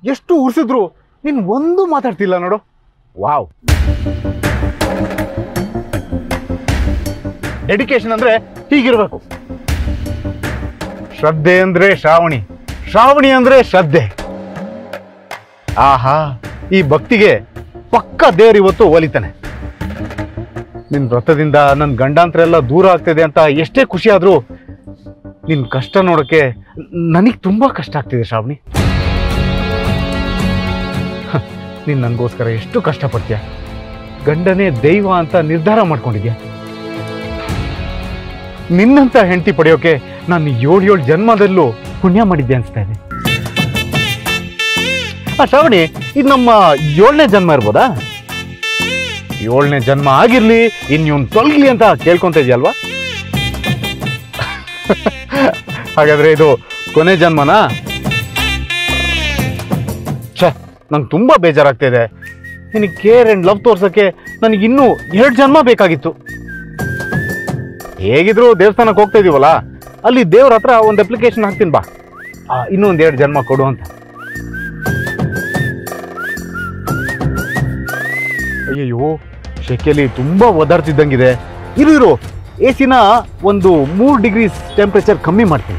ಎಷ್ಟು ಉರ್ಸಿದ್ರು ನೀನ್ ಒಂದು ಮಾತಾಡ್ತಿಲ್ಲ ನೋಡು ವಾವ್ ಡೆಡಿಕೇಶನ್ ಅಂದ್ರೆ ಹೀಗಿರ್ಬೇಕು ಶ್ರದ್ಧೆ ಅಂದ್ರೆ ಶ್ರಾವಣಿ ಶ್ರಾವಣಿ ಅಂದ್ರೆ ಶ್ರದ್ಧೆ ಆಹಾ ಈ ಭಕ್ತಿಗೆ ಪಕ್ಕ ದೇವ್ರು ಇವತ್ತು ಒಲಿತಾನೆ ನಿನ್ ವ್ರತದಿಂದ ನನ್ನ ಗಂಡಾಂತರ ಎಲ್ಲ ದೂರ ಆಗ್ತಿದೆ ಅಂತ ಎಷ್ಟೇ ಖುಷಿ ಆದ್ರೂ ನಿನ್ ಕಷ್ಟ ನೋಡಕ್ಕೆ ನನಗೆ ತುಂಬಾ ಕಷ್ಟ ಆಗ್ತಿದೆ ಶ್ರಾವಣಿ ಹ, ನೀನ್ ನನಗೋಸ್ಕರ ಎಷ್ಟು ಕಷ್ಟಪಡ್ತೀಯ ಗಂಡನೇ ದೈವ ಅಂತ ನಿರ್ಧಾರ ಮಾಡ್ಕೊಂಡಿದ್ಯಾ ನಿನ್ನಂತ ಹೆಂಡತಿ ಪಡೆಯೋಕೆ ನಾನು ಏಳು ಏಳು ಜನ್ಮದಲ್ಲೂ ಪುಣ್ಯ ಮಾಡಿದ್ದೆ ಅನ್ಸ್ತಾ ಇದೆ ಆ ಶ್ರಾವಣಿ ಇದು ನಮ್ಮ ಏಳನೇ ಜನ್ಮ ಇರ್ಬೋದಾ ಏಳನೇ ಜನ್ಮ ಆಗಿರ್ಲಿ ಇನ್ಯೂನ್ ತೊಲಗ್ಲಿ ಅಂತ ಕೇಳ್ಕೊಂತ ಇದೆಯಲ್ವಾ ಹಾಗಾದ್ರೆ ಇದು ಕೊನೆ ಜನ್ಮನಾ ಛೇ ನಂಗೆ ತುಂಬಾ ಬೇಜಾರಾಗ್ತಾ ಇದೆ ನಿನಗೆ ಕೇರ್ ಅಂಡ್ ಲವ್ ತೋರ್ಸಕ್ಕೆ ನನಗೆ ಇನ್ನೂ ಎರಡು ಜನ್ಮ ಬೇಕಾಗಿತ್ತು ಹೇಗಿದ್ರು ದೇವಸ್ಥಾನಕ್ಕೆ ಹೋಗ್ತಾ ಇದೀವಲ್ಲ ಅಲ್ಲಿ ದೇವ್ರ ಹತ್ರ ಒಂದು ಅಪ್ಲಿಕೇಶನ್ ಹಾಕ್ತೀನಿ ಬಾ ಆ, ಇನ್ನೂ ಒಂದ್ ಎರಡು ಜನ್ಮ ಕೊಡು ಅಂತ ಅಯ್ಯಯ್ಯೋ ಶೆಕೆಲಿ ತುಂಬಾ ಒದಾಡ್ತಿದ್ದಂಗಿದೆ ಇರು ಇರು ಎ ಸಿನ ಒಂದು ಮೂರು ಡಿಗ್ರಿ ಟೆಂಪ್ರೇಚರ್ ಕಮ್ಮಿ ಮಾಡ್ತೀನಿ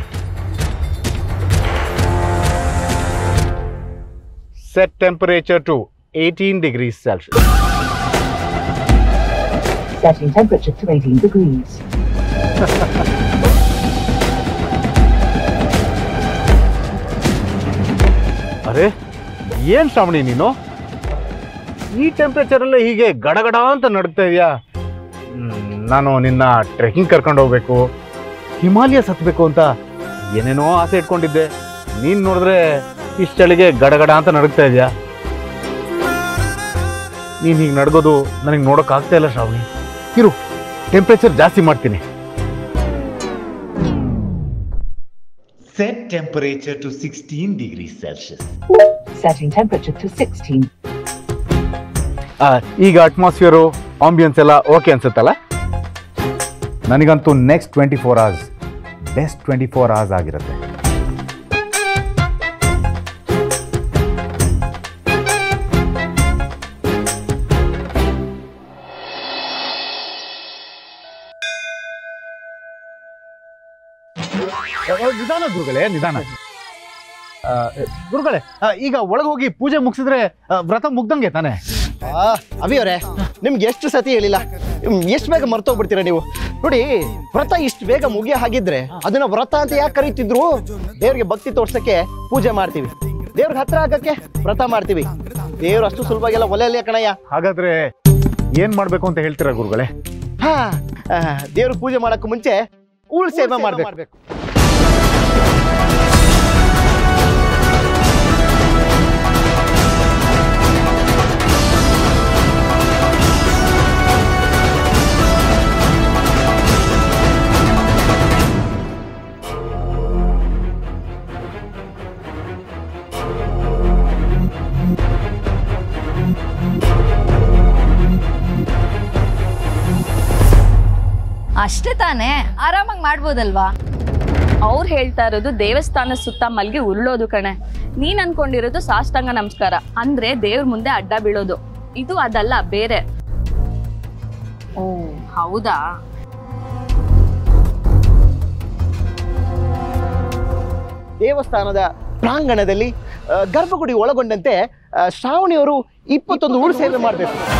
set temperature to eighteen degree Celsius Setting temperature to 18 degrees. ಅರೆ ಏನ್ ಶ್ರಾವಣಿ ನೀನು ಈ ಟೆಂಪ್ರೇಚರಲ್ಲೇ ಹೀಗೆ ಗಡಗಡ ಅಂತ ನಡುಗ್ತಾ ಇದೆಯಾ ನಾನು ನಿನ್ನ ಟ್ರೆಕ್ಕಿಂಗ್ ಕರ್ಕೊಂಡು ಹೋಗ್ಬೇಕು ಹಿಮಾಲಯ ಹತ್ಬೇಕು ಅಂತ ಏನೇನೋ ಆಸೆ ಇಟ್ಕೊಂಡಿದ್ದೆ ನೀನ್ ನೋಡಿದ್ರೆ ಇಷ್ಟು ಚಳಿಗೆ ಗಡಗಡ ಅಂತ ನಡುಗ್ತಾ ಇದೆಯಾ ನೀನ್ ಹೀಗೆ ನಡ್ಗೋದು ನನಗೆ ನೋಡಕ್ ಆಗ್ತಾ ಇಲ್ಲ ಶ್ರಾವಣಿ ಇರು ಟೆಂಪ್ರೇಚರ್ ಜಾಸ್ತಿ ಮಾಡ್ತೀನಿ Set temperature to 16 degrees Celsius. Setting temperature to 16. ಆ, ಈಗ ಅಟ್ಮಾಸ್ಫಿಯರು ಆಂಬಿಯನ್ಸ್ ಎಲ್ಲ ಓಕೆ ಅನ್ಸುತ್ತಲ್ಲ ನನಗಂತೂ next twenty four hours best twenty four hours ಆಗಿರುತ್ತೆ ನಿಧಾನ ಗುರುಗಳೇ ನಿಧಾನ ಆ, ಗುರುಗಳೇ ಆ, ಈಗ ಒಳಗೆ ಹೋಗಿ ಪೂಜೆ ಮುಗಿಸಿದ್ರೆ ವ್ರತ ಮುಗ್ದಂಗೆ ತಾನೆ ಆ, ಅಭಿ ಅವರೇ ನಿಮ್ಗೆ ಎಷ್ಟು ಸತಿ ಹೇಳಿಲ್ಲ ಎಷ್ಟು ಬೇಗ ಮರ್ತೋಗ್ಬಿಡ್ತೀರಾ ನೀವು ನೋಡಿ ವ್ರತ ಇಷ್ಟು ಬೇಗ ಮುಗಿಯೋ ಹಾಗಿದ್ರೆ ಅದನ್ನ ವ್ರತ ಅಂತ ಯಾಕೆ ಕರೀತಿದ್ರು ದೇವ್ರಿಗೆ ಭಕ್ತಿ ತೋರ್ಸಕ್ಕೆ ಪೂಜೆ ಮಾಡ್ತೀವಿ ದೇವ್ರಿಗೆ ಹತ್ರ ಆಗಕ್ಕೆ ವ್ರತ ಮಾಡ್ತೀವಿ ದೇವ್ರು ಅಷ್ಟು ಸುಲಭವಾಗೆಲ್ಲ ಒಲೆಯಲ್ಲೇ ಕಣಯ್ಯ ಹಾಗಾದ್ರೆ ಏನ್ ಮಾಡ್ಬೇಕು ಅಂತ ಹೇಳ್ತೀರಾ ಗುರುಗಳೇ ಹಾ ಆ, ದೇವ್ರಿಗೆ ಪೂಜೆ ಮಾಡಕ್ಕೆ ಮುಂಚೆ ಉಳ್ ಸೇವೆ ಮಾಡ್ಬೇಕು ಅಷ್ಟೇ ತಾನೇ ಆರಾಮಾಗಿ ಮಾಡ್ಬೋದಲ್ವಾ ಅವ್ರು ಹೇಳ್ತಾ ಇರೋದು ದೇವಸ್ಥಾನ ಸುತ್ತ ಮಲ್ಗೆ ಉರುಳೋದು ಕಣೆ ನೀನ್ ಅನ್ಕೊಂಡಿರೋದು ಸಾಷ್ಟಾಂಗ ನಮಸ್ಕಾರ ಅಂದ್ರೆ ದೇವ್ರ ಮುಂದೆ ಅಡ್ಡ ಬೀಳೋದು ಇದು ಅದಲ್ಲ ಬೇರೆ ಓ ಹೌದಾ ದೇವಸ್ಥಾನದ ಪ್ರಾಂಗಣದಲ್ಲಿ ಆ, ಗರ್ಭಗುಡಿ ಒಳಗೊಂಡಂತೆ ಆ, ಶ್ರಾವಣಿಯವರು ಇಪ್ಪತ್ತೊಂದು ಉಳು ಸೇವೆ ಮಾಡಬೇಕು